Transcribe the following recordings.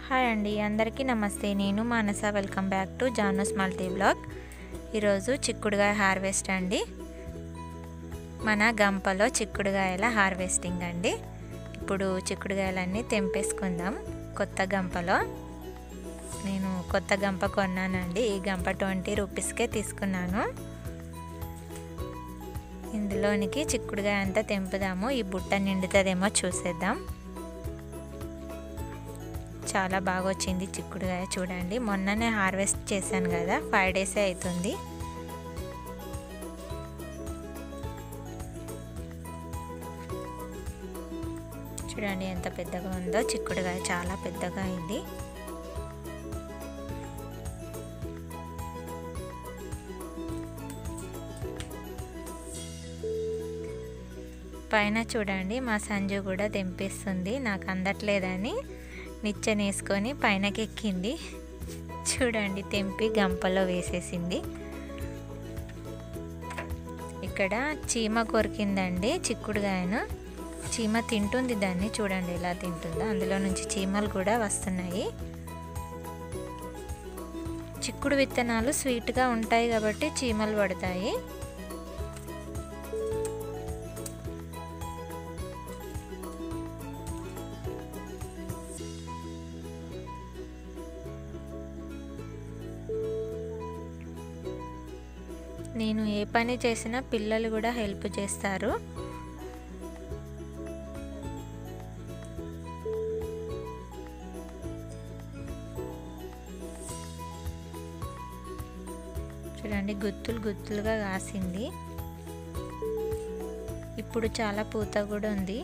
hi అండి అందరికీ నమస్తే నేను మానస వెల్కమ్ బ్యాక్ టు జానోస్ మల్టీ బ్లాగ్ ఈరోజు చిక్కుడుగాయ హార్వెస్ట్ అండి మన గంపలో చిక్కుడుగాయల హార్వెస్టింగ్ అండి ఇప్పుడు చిక్కుడుగాయలన్నీ తెంపేసుకుందాం కొత్త గంపలో నేను కొత్త గంప కొన్నానండి ఈ గంప ట్వంటీ రూపీస్కే తీసుకున్నాను ఇందులోనికి చిక్కుడుగాయ అంతా తెంపుదాము ఈ బుట్ట నిండుతుందేమో చూసేద్దాం చాలా బాగా వచ్చింది చిక్కుడుగాయ చూడండి మొన్ననే హార్వెస్ట్ చేశాను కదా ఫైవ్ డేసే అవుతుంది చూడండి ఎంత పెద్దగా ఉందో చిక్కుడుగాయ చాలా పెద్దగా అయింది పైన చూడండి మా సంజు కూడా తెంపిస్తుంది నాకు అందట్లేదని నిచ్చెనేసుకొని పైనకి ఎక్కింది చూడండి తెంపి గంపలో వేసేసింది ఇక్కడ చీమ కొరికిందండి చిక్కుడుగాయను చీమ తింటుంది దాన్ని చూడండి ఎలా తింటుందో అందులో నుంచి చీమలు కూడా వస్తున్నాయి చిక్కుడు విత్తనాలు స్వీట్గా ఉంటాయి కాబట్టి చీమలు పడతాయి నేను ఏ పని చేసినా పిల్లలు కూడా హెల్ప్ చేస్తారు చూడండి గుత్తులు గుత్తులుగా కాసింది ఇప్పుడు చాలా పూత కూడా ఉంది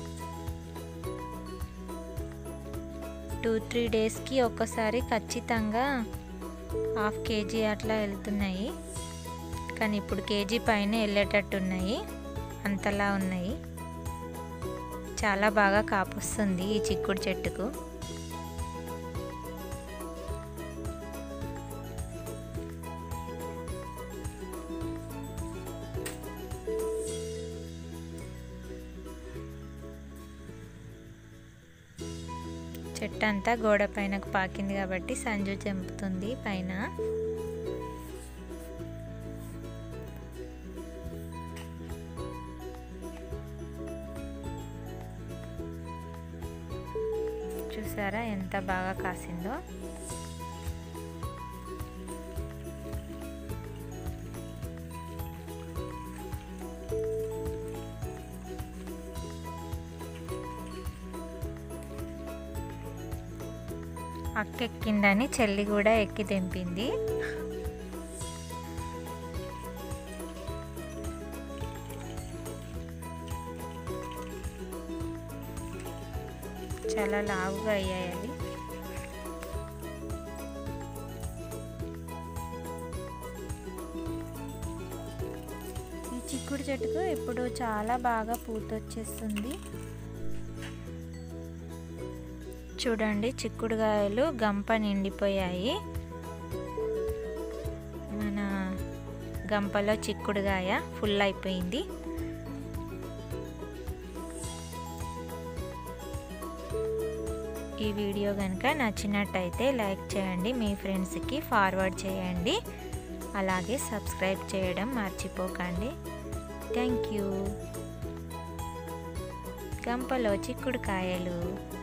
టూ త్రీ డేస్కి ఒక్కసారి ఖచ్చితంగా హాఫ్ కేజీ అట్లా వెళ్తున్నాయి కానీ ఇప్పుడు కేజీ పైన వెళ్ళేటట్టు ఉన్నాయి అంతలా ఉన్నాయి చాలా బాగా కాపుస్తుంది ఈ చిక్కుడు చెట్టుకు చెట్టు అంతా గోడ పైనకు పాకింది కాబట్టి సంజు చెంపుతుంది పైన చూసారా ఎంత బాగా కాసిందో అక్క ఎక్కిందని చెల్లి కూడా ఎక్కి తెంపింది చాలా లావుగా అయ్యాయి అవి ఈ చిక్కుడు చెట్టుకు ఇప్పుడు చాలా బాగా పూత వచ్చేస్తుంది చూడండి చిక్కుడుగాయలు గంప నిండిపోయాయి మన గంపలో చిక్కుడుగాయ ఫుల్ అయిపోయింది ఈ వీడియో కనుక నచ్చినట్టయితే లైక్ చేయండి మీ ఫ్రెండ్స్కి ఫార్వర్డ్ చేయండి అలాగే సబ్స్క్రైబ్ చేయడం మర్చిపోకండి థ్యాంక్ యూ గంపలో చిక్కుడుకాయలు